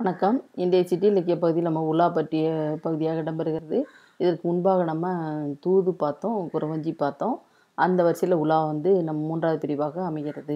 வணக்கம் இன்றைய சிட்டி இலக்கிய பகுதியில் நம்ம உலா பற்றிய பகுதியாக இடம்பெறுகிறது இதற்கு முன்பாக நம்ம தூது பார்த்தோம் குறவஞ்சி பார்த்தோம் அந்த வரிசையில் உலா வந்து நம்ம மூன்றாவது பிரிவாக அமைகிறது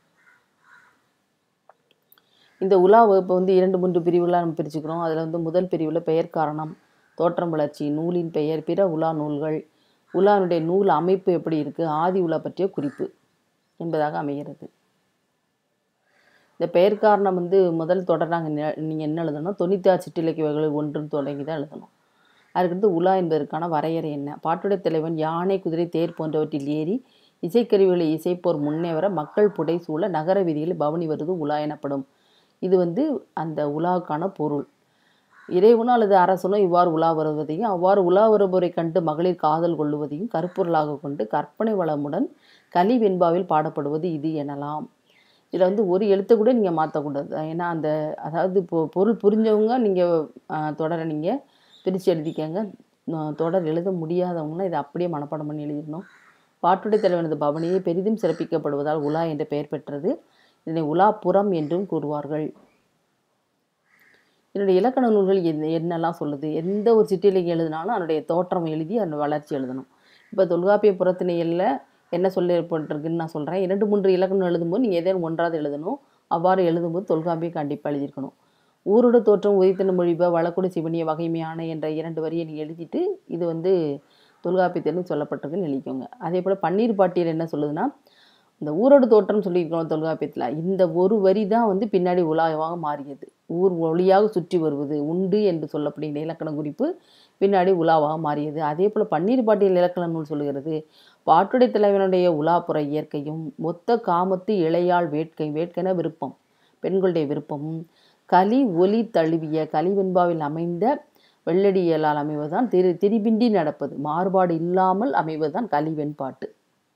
இந்த உலாவை இப்போ வந்து இரண்டு மூன்று பிரிவுகளாக நம்ம பிரிச்சுக்கிறோம் அதில் வந்து முதல் பிரிவில் பெயர் காரணம் தோற்றம் வளர்ச்சி நூலின் பெயர் பிற உலா நூல்கள் உலானுடைய நூல் அமைப்பு எப்படி இருக்குது ஆதி உலா பற்றிய குறிப்பு என்பதாக அமைகிறது இந்த பெயர் காரணம் வந்து முதல் தொடர் நாங்கள் நீங்கள் என்ன எழுதணும் தொண்ணூத்தாறு சிற்றிலக்கிய வகைகள் ஒன்றுன்னு தொடங்கி தான் எழுதணும் அதுக்கடுத்து உலா என்பதற்கான வரையறை என்ன பாட்டுடைய தலைவன் யானை குதிரை தேர் போன்றவற்றில் ஏறி இசைக்கருவிகளை இசைப்போர் முன்னே வர மக்கள் புடை சூழ நகர வீதிகளில் பவனி வருவது உலா எனப்படும் இது வந்து அந்த உலாவுக்கான பொருள் இறைவனோ அல்லது அரசனோ இவ்வாறு உலா வருவதையும் அவ்வாறு உலா வருபவரை கண்டு மகளிர் காதல் கொள்ளுவதையும் கருப்பொருளாக கொண்டு கற்பனை வளமுடன் கலி வெண்பாவில் பாடப்படுவது இது எனலாம் இதில் வந்து ஒரு எழுத்தை கூட நீங்கள் மாற்றக்கூடாது ஏன்னா அந்த அதாவது இப்போ பொருள் புரிஞ்சவங்க நீங்கள் தொடரை நீங்கள் பிரித்து எழுதிக்கங்க ந- தொடர் எழுத முடியாதவங்களாம் இதை அப்படியே மனப்பாடம் பண்ணி எழுதிடணும் பாட்டுடை தலைவனது பவனியை பெரிதும் சிறப்பிக்கப்படுவதால் உலா என்ற பெயர் பெற்றது இதனை உலாப்புறம் என்றும் கூறுவார்கள் என்னுடைய இலக்கண நூல்கள் என்ன என்னெல்லாம் சொல்லுது எந்த ஒரு சிற்றிலக்கியம் எழுதினாலும் அதனுடைய தோற்றம் எழுதி அந்த வளர்ச்சி எழுதணும் இப்போ தொல்காப்பிய புறத்திணையில் என்ன சொல்லப்பட்டிருக்குன்னு நான் சொல்கிறேன் இரண்டு மூன்று இலக்கணம் எழுதும்போது நீங்கள் ஏதேனும் ஒன்றாவது எழுதணும் அவ்வாறு எழுதும்போது தொல்காப்பியம் கண்டிப்பாக எழுதியிருக்கணும் ஊரோட தோற்றம் உதித்தன மொழிப வழக்குடு சிவனிய வகைமையான என்ற இரண்டு வரியை நீங்கள் எழுதிட்டு இது வந்து தொல்காப்பியத்திலும் சொல்லப்பட்டிருக்குன்னு எழுதிக்கோங்க அதே போல் பன்னீர் பாட்டியல் என்ன சொல்லுதுன்னா இந்த ஊரோட தோற்றம் சொல்லியிருக்கோம் தொல்காப்பியத்தில் இந்த ஒரு வரி தான் வந்து பின்னாடி உலாவாக மாறியது ஊர் ஒளியாக சுற்றி வருவது உண்டு என்று சொல்லப்படுகிற இலக்கண குறிப்பு பின்னாடி உலாவாக மாறியது அதே போல் பன்னீர் பாட்டியல் இலக்கண நூல் சொல்லுகிறது பாட்டுடை தலைவனுடைய உலாப்புற இயற்கையும் மொத்த காமத்து இளையாள் வேட்கை வேட்கைன விருப்பம் பெண்களுடைய விருப்பமும் கலி ஒலி தழுவிய கலிவெண்பாவில் அமைந்த வெள்ளடியலால் அமைவதுதான் திரு திரிபிண்டி நடப்பது மாறுபாடு இல்லாமல் அமைவதுதான் கலிவெண்பாட்டு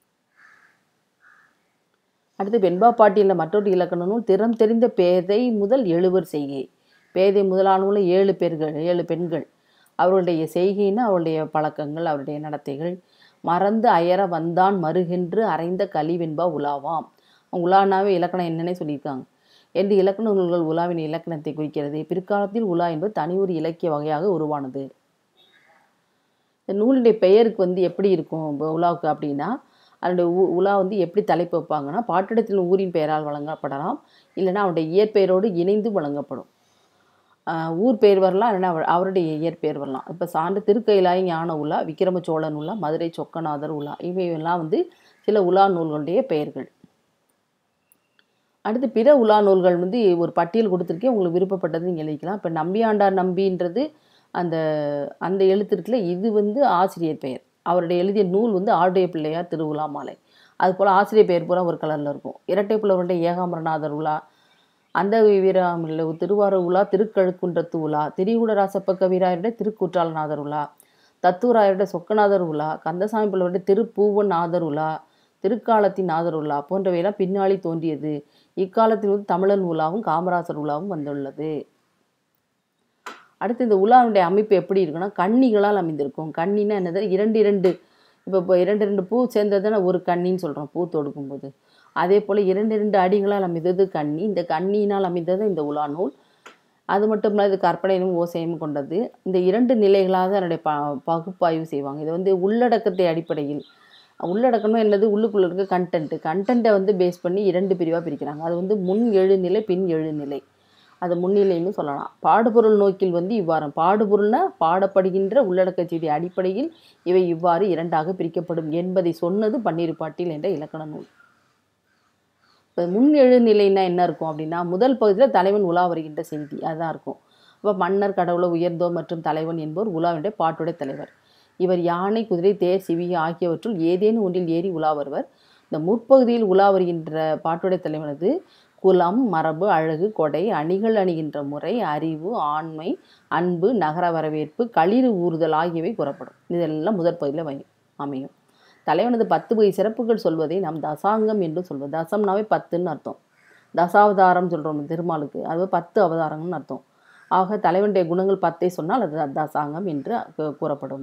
அடுத்து வெண்பா பாட்டியலில் மற்றொரு இலக்கண நூல் திறம் தெரிந்த பேதை முதல் எழுவர் செய்கை பேதை முதலானவங்கள ஏழு பேர்கள் ஏழு பெண்கள் அவர்களுடைய செய்கைன்னா அவருடைய பழக்கங்கள் அவருடைய நடத்தைகள் மறந்து அயர வந்தான் மறுகென்று அறைந்த கலிவெண்பா உலாவாம் உலானாவே இலக்கணம் என்னன்னே சொல்லியிருக்காங்க என்று இலக்கண நூல்கள் உலாவின் இலக்கணத்தை குறிக்கிறது பிற்காலத்தில் உலா என்பது தனி ஒரு இலக்கிய வகையாக உருவானது இந்த நூலுடைய பெயருக்கு வந்து எப்படி இருக்கும் இப்போ உலாவுக்கு அப்படின்னா அதனுடைய உ உலா வந்து எப்படி தலைப்பு வைப்பாங்கன்னா பாட்டிடத்தில் ஊரின் பெயரால் வழங்கப்படலாம் இல்லைன்னா அவருடைய இயற்பெயரோடு இணைந்து வழங்கப்படும் ஆஹ் ஊர் பெயர் வரலாம் இல்லைன்னா அவர் அவருடைய இயற்பெயர் வரலாம் இப்போ சான்று திருக்கைலாய ஞான உலா விக்ரம சோழன் உலா மதுரை சொக்கநாதர் உலா இவையெல்லாம் வந்து சில உலா நூல்களுடைய பெயர்கள் அடுத்து பிற உலா நூல்கள் வந்து ஒரு பட்டியல் கொடுத்துருக்கேன் உங்களுக்கு விருப்பப்பட்டது நீங்கள் எழுதிக்கலாம் இப்போ நம்பியாண்டார் நம்பின்றது அந்த அந்த எழுத்து இருக்குல்ல இது வந்து ஆசிரியர் பெயர் அவருடைய எழுதிய நூல் வந்து ஆருடைய பிள்ளையார் திருவுலா மாலை அது போல் ஆசிரியர் பெயர் பூரா ஒரு கலரில் இருக்கும் இரட்டை புலவருடைய ஏகாம்பரநாதர் உலா அந்த வீராமில் திருவாரூர் உலா திருக்கழுக்குன்றத்து உலா திரிகுடராசப்ப கவிராயருடைய திருக்குற்றாலநாதர் உலா தத்தூராயருடைய சொக்கநாதர் உலா கந்தசாமி பிள்ளவருடைய திருப்பூவன் நாதர் உலா திருக்காலத்தின் நாதர் உலா போன்றவையெல்லாம் பின்னாடி தோன்றியது இக்காலத்தில் வந்து தமிழன் உலாவும் காமராசர் உலாவும் வந்துள்ளது அடுத்து இந்த உலாவுடைய அமைப்பு எப்படி இருக்குன்னா கன்னிகளால் அமைந்திருக்கும் கன்னின்னா என்னது இரண்டு இரண்டு இப்போ இப்போ இரண்டு ரெண்டு பூ சேர்ந்ததுன்னா ஒரு கன்னின்னு சொல்கிறோம் பூ தொடுக்கும்போது அதே போல் இரண்டு இரண்டு அடிகளால் அமைந்தது கன்னி இந்த கன்னியினால் அமைந்தது இந்த உலா நூல் அது மட்டும் இல்லாத இது கற்பனையும் ஓசையும் கொண்டது இந்த இரண்டு நிலைகளாக அதனுடைய ப பகுப்பாய்வு செய்வாங்க இது வந்து உள்ளடக்கத்தை அடிப்படையில் உள்ளடக்கம்னா என்னது உள்ளுக்குள்ள இருக்க கண்டென்ட் கண்டென்ட்டை வந்து பேஸ் பண்ணி இரண்டு பிரிவாக பிரிக்கிறாங்க அது வந்து முன் எழுநிலை பின் எழுநிலை அது முன்னிலைன்னு சொல்லலாம் பாடுபொருள் நோக்கில் வந்து இவ்வாறு பாடுபொருள்னா பாடப்படுகின்ற உள்ளடக்க செய்தி அடிப்படையில் இவை இவ்வாறு இரண்டாக பிரிக்கப்படும் என்பதை சொன்னது பன்னிருப்பாட்டில் என்ற இலக்கண நூல் இப்போ முன் எழுநிலைன்னா என்ன இருக்கும் அப்படின்னா முதல் பகுதியில் தலைவன் உலா வருகின்ற செய்தி அதுதான் இருக்கும் அப்போ மன்னர் கடவுளை உயர்ந்தோர் மற்றும் தலைவன் என்பவர் உலாவினுடைய பாட்டுடைய தலைவர் இவர் யானை குதிரை தேர் சிவிகை ஆகியவற்றுள் ஏதேனும் ஒன்றில் ஏறி உலா வருவர் இந்த முற்பகுதியில் உலா வருகின்ற பாட்டுடைய தலைவனது குலம் மரபு அழகு கொடை அணிகள் அணிகின்ற முறை அறிவு ஆண்மை அன்பு நகர வரவேற்பு களிறு ஊறுதல் ஆகியவை கூறப்படும் இதெல்லாம் முதற் பகுதியில் வை அமையும் தலைவனது பத்து வகை சிறப்புகள் சொல்வதை நாம் தசாங்கம் என்று சொல்வது தசம்னாவே பத்துன்னு அர்த்தம் தசாவதாரம் சொல்கிறோம் திருமாலுக்கு அது பத்து அவதாரங்கள்னு அர்த்தம் ஆக தலைவனுடைய குணங்கள் பத்தை சொன்னால் அது தசாங்கம் என்று கூ- கூறப்படும்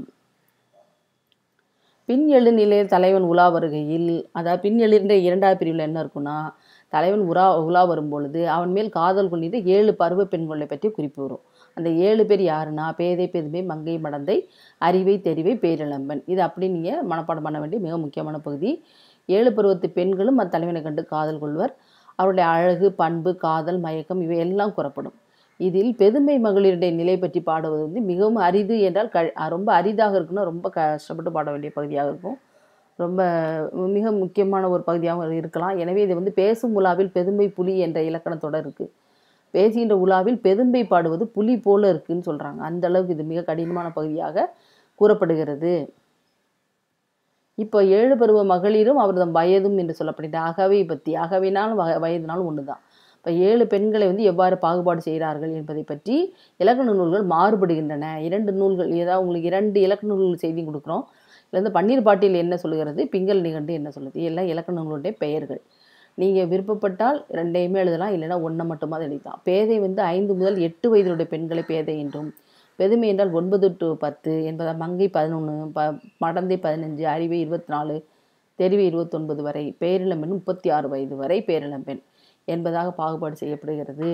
பின் எழுநிலையில் தலைவன் உலா வருகையில் அதாவது பின் எழுந்த இரண்டாவது பிரிவில் என்ன இருக்குன்னா தலைவன் உலா உலா வரும்பொழுது அவன் மேல் காதல் கொண்டிருந்த ஏழு பருவ பெண்களை பற்றி குறிப்பு வரும் அந்த ஏழு பேர் யாருன்னா பேதை பெருமை மங்கை மடந்தை அறிவை தெரிவை பேரிளம்பன் இது அப்படி நீங்கள் மனப்பாடம் பண்ண வேண்டிய மிக முக்கியமான பகுதி ஏழு பருவத்து பெண்களும் அந்த தலைவனை கண்டு காதல் கொள்வர் அவருடைய அழகு பண்பு காதல் மயக்கம் இவை எல்லாம் கூறப்படும் இதில் பெருமை மகளிருடைய நிலை பற்றி பாடுவது வந்து மிகவும் அரிது என்றால் க ரொம்ப அரிதாக இருக்குன்னா ரொம்ப கஷ்டப்பட்டு பாட வேண்டிய பகுதியாக இருக்கும் ரொம்ப மிக முக்கியமான ஒரு பகுதியாக இருக்கலாம் எனவே இது வந்து பேசும் உலாவில் பெருமை புலி என்ற இலக்கணத்தோட இருக்குது பேசுகின்ற உலாவில் பெரும்பை பாடுவது புலி போல இருக்குன்னு சொல்கிறாங்க அந்த அளவுக்கு இது மிக கடினமான பகுதியாக கூறப்படுகிறது இப்போ ஏழு பருவ மகளிரும் அவரது வயதும் என்று சொல்லப்படுகிற அகவை பற்றி அகவினாலும் வ வயதுனாலும் ஒன்று தான் இப்போ ஏழு பெண்களை வந்து எவ்வாறு பாகுபாடு செய்கிறார்கள் என்பதை பற்றி இலக்கண நூல்கள் மாறுபடுகின்றன இரண்டு நூல்கள் ஏதாவது உங்களுக்கு இரண்டு இலக்கண நூல்கள் செய்தி கொடுக்குறோம் இதுல இருந்து பன்னீர் பாட்டில் என்ன சொல்லுகிறது பிங்கல் நிகண்டு என்ன சொல்லுது எல்லாம் இலக்கண நூலுடைய பெயர்கள் நீங்கள் விருப்பப்பட்டால் ரெண்டையுமே எழுதலாம் இல்லைன்னா ஒன்றை மட்டுமாவது எழுதலாம் பேதை வந்து ஐந்து முதல் எட்டு வயதிலுடைய பெண்களை பேதை என்றும் பெருமை என்றால் ஒன்பது டு பத்து என்பதால் மங்கை பதினொன்று ப மடந்தை பதினஞ்சு அறிவை இருபத்தி நாலு தெரிவு இருபத்தொன்பது வரை பேரிளம்பெண் முப்பத்தி ஆறு வயது வரை பேரிளம்பெண் என்பதாக பாகுபாடு செய்யப்படுகிறது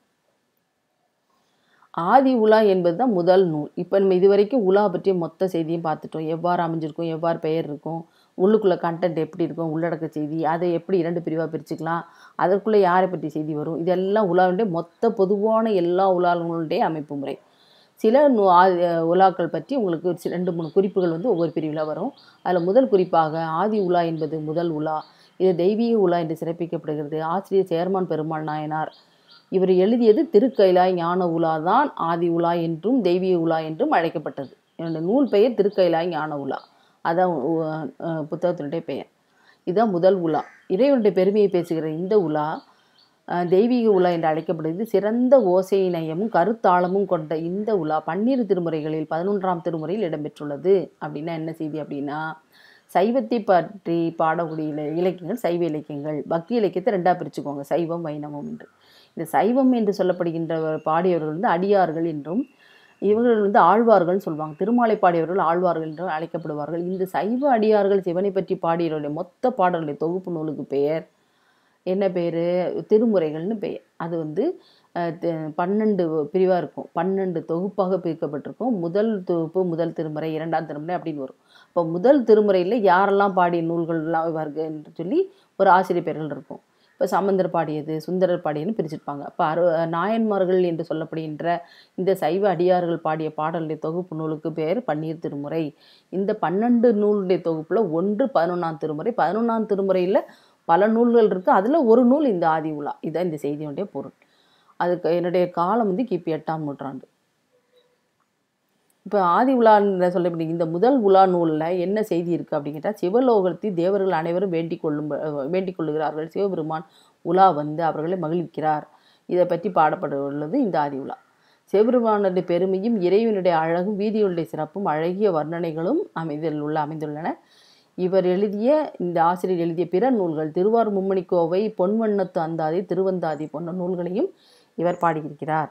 ஆதி உலா என்பது தான் முதல் நூல் இப்போ நம்ம இதுவரைக்கும் உலா பற்றிய மொத்த செய்தியும் பார்த்துட்டோம் எவ்வாறு அமைஞ்சிருக்கும் எவ்வாறு பெயர் இருக்கும் உள்ளுக்குள்ளே கண்டென்ட் எப்படி இருக்கும் உள்ளடக்க செய்தி அதை எப்படி இரண்டு பிரிவாக பிரிச்சுக்கலாம் அதற்குள்ளே யாரை பற்றி செய்தி வரும் இதெல்லாம் உலாவுடைய மொத்த பொதுவான எல்லா உலாங்களுடைய அமைப்பு முறை சில நூ ஆ- உலாக்கள் பற்றி உங்களுக்கு சி- ரெண்டு மூணு குறிப்புகள் வந்து ஒவ்வொரு பிரிவில் வரும் அதில் முதல் குறிப்பாக ஆதி உலா என்பது முதல் உலா இது தெய்வீக உலா என்று சிறப்பிக்கப்படுகிறது ஆசிரியர் சேர்மான் பெருமாள் நாயனார் இவர் எழுதியது திருக்கைலாய் ஞான உலா தான் ஆதி உலா என்றும் தெய்வீக உலா என்றும் அழைக்கப்பட்டது என்னோட நூல் பெயர் திருக்கைலாய் ஞான உலா அதான் உ- அஹ் புத்தகத்தினுடைய பெயர் இதுதான் முதல் உலா இறைவனுடைய பெருமையை பேசுகிற இந்த உலா அஹ், தெய்வீக உலா என்று அழைக்கப்படுகிறது சிறந்த ஓசை நயமும் கருத்தாளமும் கொண்ட இந்த உலா பன்னிரு திருமுறைகளில் பதினொன்றாம் திருமுறையில் இடம்பெற்றுள்ளது அப்படின்னா என்ன செய்தி அப்படின்னா சைவத்தை பற்றி பாடக்கூடிய இல- இலக்கியங்கள் சைவ இலக்கியங்கள் பக்தி இலக்கியத்தை ரெண்டாக பிரிச்சுக்கோங்க சைவம் வைணவம் என்று இந்த சைவம் என்று சொல்லப்படுகின்ற பாடியவர்கள் வந்து அடியார்கள் என்றும் இவர்கள் வந்து ஆழ்வார்கள்னு சொல்லுவாங்க திருமாலை பாடியவர்கள் ஆழ்வார்கள் என்றும் அழைக்கப்படுவார்கள் இந்த சைவ அடியார்கள் சிவனை பற்றி பாடியவருடைய மொத்த பாடலுடைய தொகுப்பு நூலுக்கு பெயர் என்ன பேர் திருமுறைகள்னு பெயர் அது வந்து அஹ், தி- பன்னெண்டு பிரிவாக இருக்கும் பன்னெண்டு தொகுப்பாக பிரிக்கப்பட்டிருக்கும் முதல் தொகுப்பு முதல் திருமுறை இரண்டாம் திருமுறை அப்படின்னு வரும் இப்போ முதல் திருமுறையில் யாரெல்லாம் பாடிய நூல்கள்லாம் வருக என்று சொல்லி ஒரு ஆசிரியர் பெயர்கள் இருக்கும் இப்போ சம்பந்தர் பாடியது சுந்தரர் பாடியதுன்னு பிரிச்சிருப்பாங்க இப்போ அரு நாயன்மார்கள் என்று சொல்லப்படுகின்ற இந்த சைவ அடியார்கள் பாடிய பாடலுடைய தொகுப்பு நூலுக்கு பேர் பன்னீர் திருமுறை இந்த பன்னெண்டு நூலுடைய தொகுப்பில் ஒன்று பதினொன்றாம் திருமுறை பதினொன்றாம் திருமுறையில் பல நூல்கள் இருக்குது அதில் ஒரு நூல் இந்த ஆதி உலா இதுதான் இந்த செய்தியுடைய பொருள் அதுக்கு என்னுடைய காலம் வந்து கிபி எட்டாம் நூற்றாண்டு இப்போ ஆதி உலான்னு சொல்லப்படுகிற இந்த முதல் உலா நூலில் என்ன செய்தி இருக்குது அப்படின்னு கேட்டால் சிவலோகத்தில் தேவர்கள் அனைவரும் வேண்டிக் கொள்ளும் வேண்டிக் கொள்ளுகிறார்கள் சிவபெருமான் உலா வந்து அவர்களை மகிழ்விக்கிறார் இதை பற்றி பாடப்பட்டுள்ளது இந்த ஆதி உலா சிவபெருமானுடைய பெருமையும் இறைவனுடைய அழகும் வீதியுடைய சிறப்பும் அழகிய வர்ணனைகளும் அமைதில் உள்ள அமைந்துள்ளன இவர் எழுதிய இந்த ஆசிரியர் எழுதிய பிற நூல்கள் திருவாரூர் மும்மணிக்கோவை பொன்வண்ணத்து அந்தாதி திருவந்தாதி போன்ற நூல்களையும் இவர் பாடியிருக்கிறார்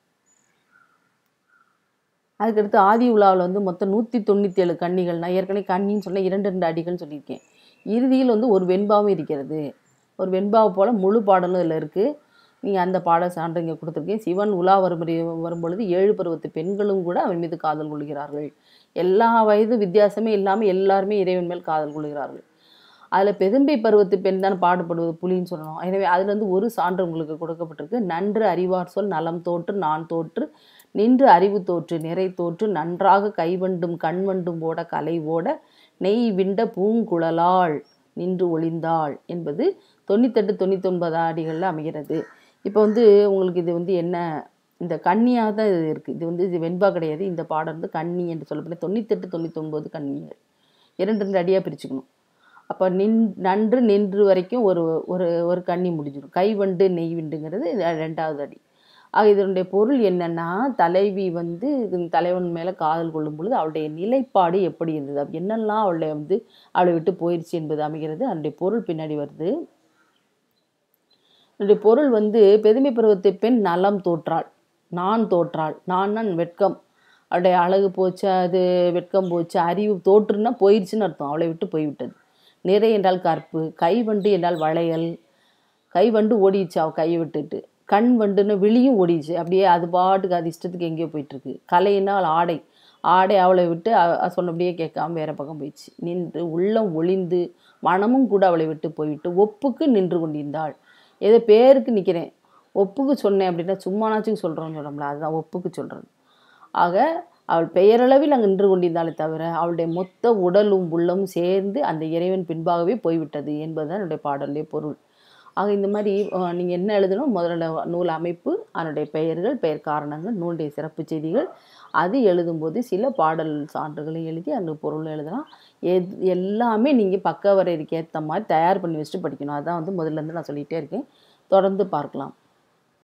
அதுக்கடுத்து ஆதி உலாவில் வந்து மொத்தம் நூற்றி தொண்ணூற்றி ஏழு கன்னிகள் நான் ஏற்கனவே கன்னின்னு சொன்ன இரண்டு ரெண்டு அடிகள்னு சொல்லியிருக்கேன் இறுதியில் வந்து ஒரு வெண்பாவும் இருக்கிறது ஒரு வெண்பாவை போல் முழு பாடலும் இதில் இருக்குது நீங்கள் அந்த பாட சான்று இங்கே கொடுத்துருக்கேன் சிவன் உலா வரும் வரும்பொழுது ஏழு பருவத்து பெண்களும் கூட அவன் மீது காதல் கொள்கிறார்கள் எல்லா வயது வித்தியாசமே இல்லாமல் எல்லாருமே இறைவன் மேல் காதல் கொள்கிறார்கள் அதில் பெரும்பை பருவத்து பெண் தான் பாடுபடுவது புலின்னு சொல்லணும் எனவே அதுலேருந்து ஒரு சான்று உங்களுக்கு கொடுக்கப்பட்டிருக்கு நன்று அறிவார் சொல் நலம் தோற்று நான் தோற்று நின்று அறிவு தோற்று நிறை தோற்று நன்றாக கைவண்டும் கண்வண்டும் ஓட கலை ஓட நெய் விண்ட பூங்குழலாள் நின்று ஒளிந்தாள் என்பது தொண்ணூத்தெட்டு தொண்ணூத்தொன்பது அடிகளில் அமைகிறது இப்போ வந்து உங்களுக்கு இது வந்து என்ன இந்த கன்னியாக தான் இது இருக்குது இது வந்து இது வெண்பா கிடையாது இந்த பாடம் வந்து கன்னி என்று சொல்லப்படுது தொண்ணூத்தெட்டு தொண்ணூத்தொன்பது கன்னிகள் இரண்டு ரெண்டு அடியாக பிரிச்சுக்கணும் அப்போ நின் நன்று நின்று வரைக்கும் ஒரு ஒரு ஒரு கன்னி முடிஞ்சிடும் கைவண்டு நெய் விண்டுங்கிறது இது ரெண்டாவது அடி ஆக இதனுடைய பொருள் என்னன்னா தலைவி வந்து இந்த தலைவன் மேலே காதல் கொள்ளும் பொழுது அவளுடைய நிலைப்பாடு எப்படி இருந்தது அப்ப என்னெல்லாம் அவளை வந்து அவளை விட்டு போயிடுச்சு என்பது அமைகிறது அதனுடைய பொருள் பின்னாடி வருது இதனுடைய பொருள் வந்து பெருமை பருவத்தை பெண் நலம் தோற்றாள் நான் தோற்றாள் நான் வெட்கம் அவளுடைய அழகு போச்சு அது வெட்கம் போச்சு அறிவு தோற்றுன்னா போயிடுச்சுன்னு அர்த்தம் அவளை விட்டு போய்விட்டது நிறை என்றால் கற்பு கைவண்டு என்றால் வளையல் கை வண்டு ஓடிடுச்சு அவள் கையை விட்டுட்டு கண் வண்டுன்னு விழியும் ஓடிடுச்சு அப்படியே அது பாட்டுக்கு அது இஷ்டத்துக்கு எங்கேயோ போயிட்டுருக்கு கலையினால் ஆடை ஆடை அவளை விட்டு அவ- அவ சொன்னபடியே கேட்காம வேற பக்கம் போயிடுச்சு நின்று உள்ளம் ஒளிந்து மனமும் கூட அவளை விட்டு போய்விட்டு ஒப்புக்கு நின்று கொண்டிருந்தாள் ஏதோ பேருக்கு நிற்கிறேன் ஒப்புக்கு சொன்னேன் அப்படின்னா சும்மானாச்சும் சொல்கிறோன்னு சொல்கிறோம்ல அதுதான் ஒப்புக்கு சொல்கிறது ஆக அவள் பெயரளவில் அங்கு நின்று கொண்டிருந்தாலே தவிர அவளுடைய மொத்த உடலும் உள்ளமும் சேர்ந்து அந்த இறைவன் பின்பாகவே போய்விட்டது என்பதுதான் என்னுடைய பாடலுடைய பொருள் ஆக இந்த மாதிரி நீங்கள் என்ன எழுதணும் முதல்ல நூல் அமைப்பு அதனுடைய பெயர்கள் பெயர் காரணங்கள் நூலுடைய சிறப்பு செய்திகள் அது எழுதும்போது சில பாடல் சான்றுகளை எழுதி அந்த பொருள் எழுதலாம் எது எல்லாமே நீங்கள் பக்க வரையறைக்கு ஏற்ற மாதிரி தயார் பண்ணி வச்சுட்டு படிக்கணும் அதான் வந்து முதல்ல இருந்து நான் சொல்லிகிட்டே இருக்கேன் தொடர்ந்து பார்க்கலாம்